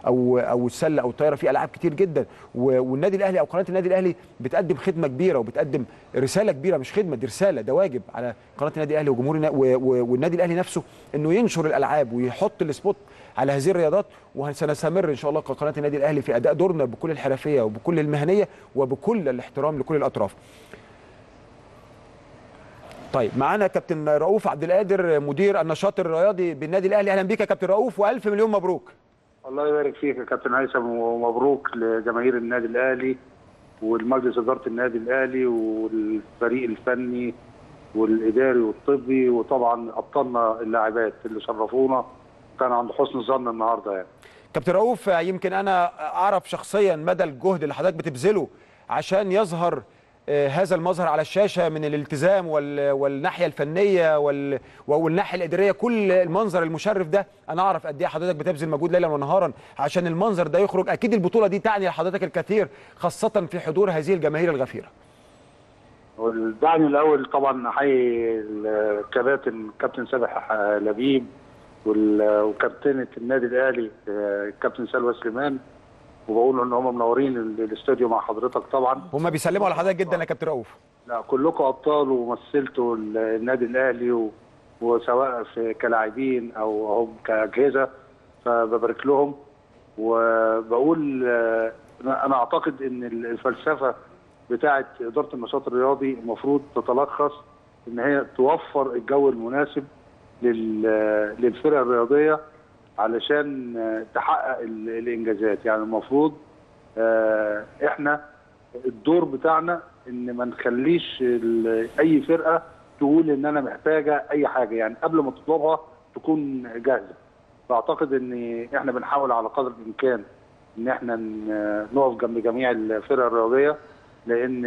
او او السله او الطايره في العاب كتير جدا والنادي الاهلي او قناه النادي الاهلي بتقدم خدمه كبيره وبتقدم رساله كبيره مش خدمه دي رساله ده واجب على قناه النادي الاهلي وجمهور والنادي الاهلي نفسه انه ينشر الالعاب ويحط السبوت على هذه الرياضات وسنستمر ان شاء الله كقناه النادي الاهلي في اداء دورنا بكل الحرفيه وبكل المهنيه وبكل الاحترام لكل الاطراف. طيب معانا كابتن رؤوف عبد القادر مدير النشاط الرياضي بالنادي الاهلي اهلا بيك يا كابتن رؤوف والف مليون مبروك. الله يبارك فيك يا كابتن هيثم ومبروك لجماهير النادي الاهلي والمجلس اداره النادي الاهلي والفريق الفني والاداري والطبي وطبعا ابطالنا اللاعبات اللي شرفونا كان عند حسن ظن النهارده يعني. كابتن رؤوف يمكن انا اعرف شخصيا مدى الجهد اللي حضرتك بتبذله عشان يظهر هذا المظهر على الشاشه من الالتزام والناحيه الفنيه والناحيه الاداريه كل المنظر المشرف ده انا اعرف قد ايه حضرتك بتبذل مجهود ليلا ونهارا عشان المنظر ده يخرج اكيد البطوله دي تعني لحضرتك الكثير خاصه في حضور هذه الجماهير الغفيره والدعم الاول طبعا احيي الكباتن كابتن سامح لبيب وكابتنه النادي الاهلي الكابتن سلوى سليمان وبقول ان هم منورين الاستوديو مع حضرتك طبعا هم بيسلموا على حضرتك جدا يا كابتن رؤوف لا كلكم ابطال ومثلتوا النادي الاهلي و... وسواء في كلاعبين او هم كاجهزه فببارك لهم وبقول انا اعتقد ان الفلسفه بتاعه اداره النشاط الرياضي المفروض تتلخص ان هي توفر الجو المناسب لل... للفرق الرياضيه علشان تحقق الانجازات يعني المفروض احنا الدور بتاعنا ان ما نخليش اي فرقه تقول ان انا محتاجه اي حاجه يعني قبل ما تطلبها تكون جاهزه فاعتقد ان احنا بنحاول على قدر الامكان ان احنا نقف جنب جميع الفرق الرياضيه لان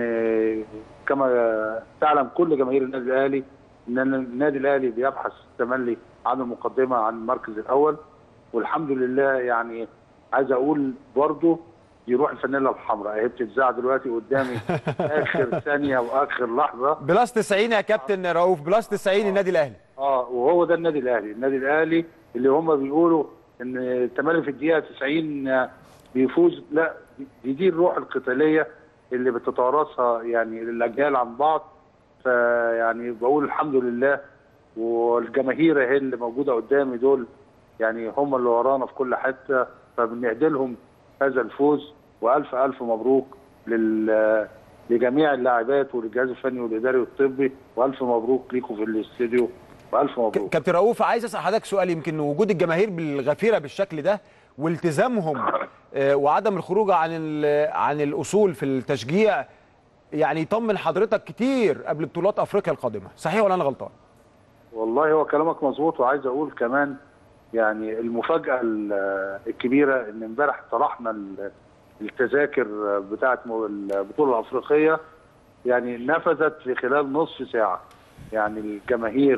كما تعلم كل جماهير النادي الاهلي ان النادي الاهلي بيبحث تملي عن المقدمه عن المركز الاول والحمد لله يعني عايز اقول برضو يروح الفانيلا الحمراء اهي بتتذاع دلوقتي قدامي اخر ثانيه واخر لحظه بلس 90 يا كابتن رؤوف بلس 90 النادي الاهلي اه وهو ده النادي الاهلي النادي الاهلي اللي هم بيقولوا ان التملي في الدقيقه 90 بيفوز لا دي, دي الروح القتاليه اللي بتتوارثها يعني الاجيال عن بعض فيعني بقول الحمد لله والجماهير اهي اللي موجوده قدامي دول يعني هم اللي ورانا في كل حته فبنهدي لهم هذا الفوز والف الف مبروك لل لجميع اللاعبات وللجهاز الفني والاداري والطبي والف مبروك ليكم في الاستديو والف مبروك كابتن رؤوف عايز اسال حضرتك سؤال يمكن وجود الجماهير بالغفيره بالشكل ده والتزامهم وعدم الخروج عن عن الاصول في التشجيع يعني يطمن حضرتك كتير قبل بطولات افريقيا القادمه صحيح ولا انا غلطان والله هو كلامك مظبوط وعايز اقول كمان يعني المفاجاه الكبيره ان امبارح طرحنا التذاكر بتاعه البطوله الافريقيه يعني نفذت في خلال نصف ساعه يعني الجماهير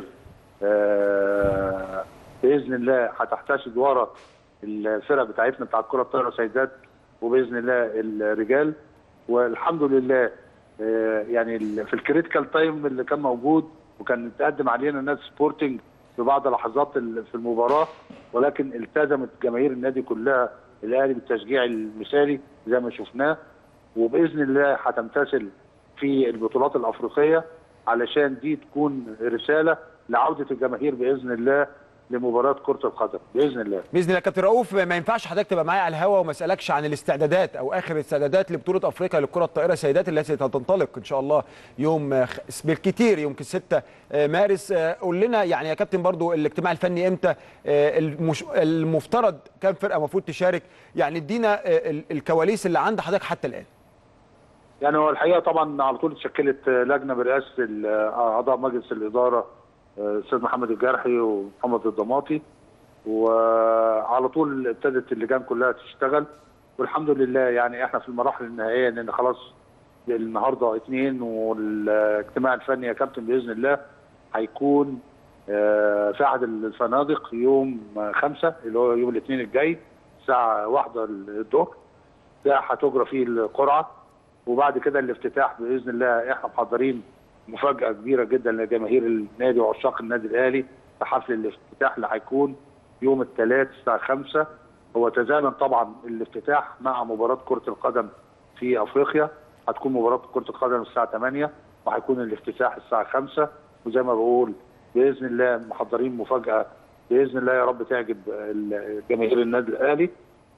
باذن الله هتحتشد ورا الفرق بتاعتنا بتاعت كره الطايره سيدات وباذن الله الرجال والحمد لله يعني في الكريتيكال تايم اللي كان موجود وكان تقدم علينا نادي سبورتنج في بعض لحظات في المباراه ولكن التزمت جماهير النادي كلها الاهلي بالتشجيع المثالي زي ما شفناه وباذن الله هتمتثل في البطولات الافريقيه علشان دي تكون رساله لعوده الجماهير باذن الله لمباراه كره القدم باذن الله باذن الله كابتن رؤوف ما ينفعش حضرتك تبقى معايا على الهوا وما اسالكش عن الاستعدادات او اخر الاستعدادات لبطوله افريقيا للكره الطائره سيدات التي ستنطلق ان شاء الله يوم بالكثير يوم 6 مارس قول لنا يعني يا كابتن برضو الاجتماع الفني امتى المش... المفترض كام فرقه المفروض تشارك يعني ادينا الكواليس اللي عند حضرتك حتى الان يعني هو الحقيقه طبعا على طول اتشكلت لجنه برئاسه اعضاء مجلس الاداره الاستاذ محمد الجرحي ومحمد الضماطي وعلى طول ابتدت اللجان كلها تشتغل والحمد لله يعني احنا في المراحل النهائيه لان خلاص النهارده اثنين والاجتماع الفني يا كابتن باذن الله هيكون في احد الفنادق يوم خمسة اللي هو يوم الاثنين الجاي الساعه واحدة الظهر ده هتجرى فيه القرعه وبعد كده الافتتاح باذن الله احنا محضرين مفاجاه كبيره جدا لجماهير النادي وعشاق النادي الاهلي في حفل الافتتاح اللي هيكون يوم الثلاث الساعه 5 هو تزامن طبعا الافتتاح مع مباراه كره القدم في افريقيا هتكون مباراه كره القدم الساعه 8 وهيكون الافتتاح الساعه 5 وزي ما بقول باذن الله محضرين مفاجاه باذن الله يا رب تعجب ال- جماهير النادي الاهلي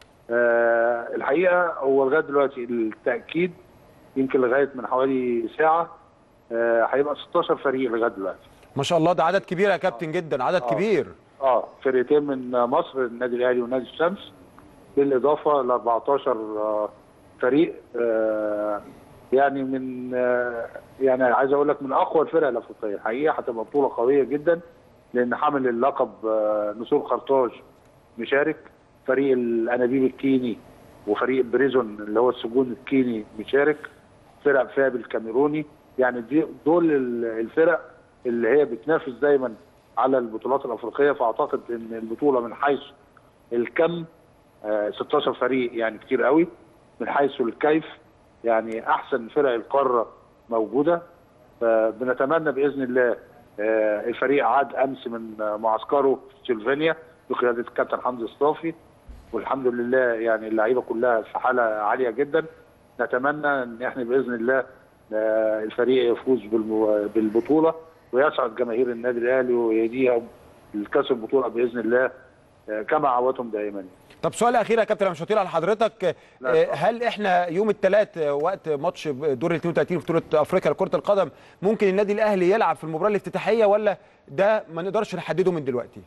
آه الحقيقه هو لغايه دلوقتي التاكيد يمكن لغايه من حوالي ساعه آه هيبقى 16 فريق لغايه دلوقتي ما شاء الله ده عدد كبير يا كابتن جدا عدد آه. كبير اه فرقتين من مصر النادي الاهلي ونادي الشمس بالاضافه ل 14 آه، فريق آه، يعني من آه، يعني عايز اقول لك من اقوى الفرق الافريقيه الحقيقه هتبقى بطوله قويه جدا لان حامل اللقب آه، نسور خرطاج مشارك فريق الانابيب الكيني وفريق بريزون اللي هو السجون الكيني مشارك فرق فاب الكاميروني يعني دي دول ال- الفرق اللي هي بتنافس دايما على البطولات الافريقيه فاعتقد ان البطوله من حيث الكم آه، 16 فريق يعني كتير قوي من حيث الكيف يعني احسن فرق القاره موجوده فبنتمنى باذن الله آه، الفريق عاد امس من آه، معسكره في سلوفينيا بقياده الكابتن حمدي الصافي والحمد لله يعني اللعيبه كلها في حاله عاليه جدا نتمنى ان احنا باذن الله آه، الفريق يفوز بالمو- بالبطوله ويسعد جماهير النادي الاهلي ويهديهم الكاس البطوله باذن الله آه، كما عودتهم دائما طب سؤال اخير يا كابتن انا مش هطيل على حضرتك لا، آه، اتفضل. هل احنا يوم الثلاث وقت ماتش دور ال 32 في بطوله افريقيا لكره القدم ممكن النادي الاهلي يلعب في المباراه الافتتاحيه ولا ده ما نقدرش نحدده من دلوقتي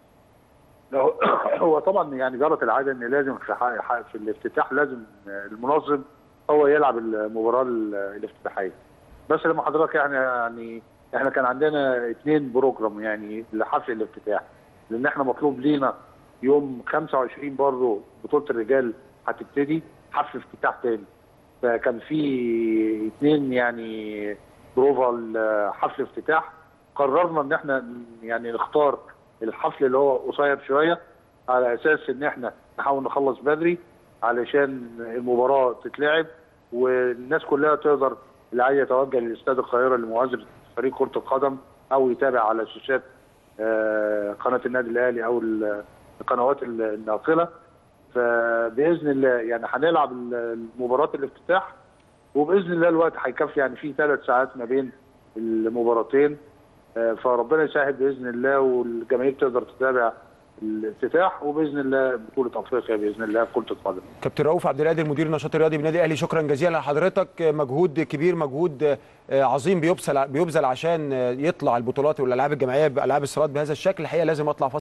هو- هو طبعا يعني جرت العاده ان لازم في, ح- ح- في الافتتاح لازم المنظم هو يلعب المباراه ال- الافتتاحيه بس لما حضرتك يعني يعني احنا كان عندنا اثنين بروجرام يعني لحفل الافتتاح لان احنا مطلوب لينا يوم 25 برضه بطوله الرجال هتبتدي حفل افتتاح تاني فكان في اثنين يعني بروفا حفل افتتاح قررنا ان احنا يعني نختار الحفل اللي هو قصير شويه على اساس ان احنا نحاول نخلص بدري علشان المباراه تتلعب والناس كلها تقدر اللي عايز يتوجه لاستاد القاهره لمؤازره فريق كره القدم او يتابع على شاشات آه، قناه النادي الاهلي او ال- القنوات ال- الناقله فباذن الله يعني هنلعب ال- مباراه الافتتاح وباذن الله الوقت هيكفي يعني في ثلاث ساعات ما بين المباراتين آه، فربنا يسهل باذن الله والجماهير تقدر تتابع الافتتاح وباذن الله بطوله افريقيا باذن الله كره القدم. كابتن رؤوف عبد القادر مدير النشاط الرياضي بالنادي الاهلي شكرا جزيلا لحضرتك مجهود كبير مجهود آه، عظيم بيبذل بيبذل عشان آه، يطلع البطولات والالعاب الجماعيه بالعاب الصالات بهذا الشكل الحقيقه لازم اطلع فاصل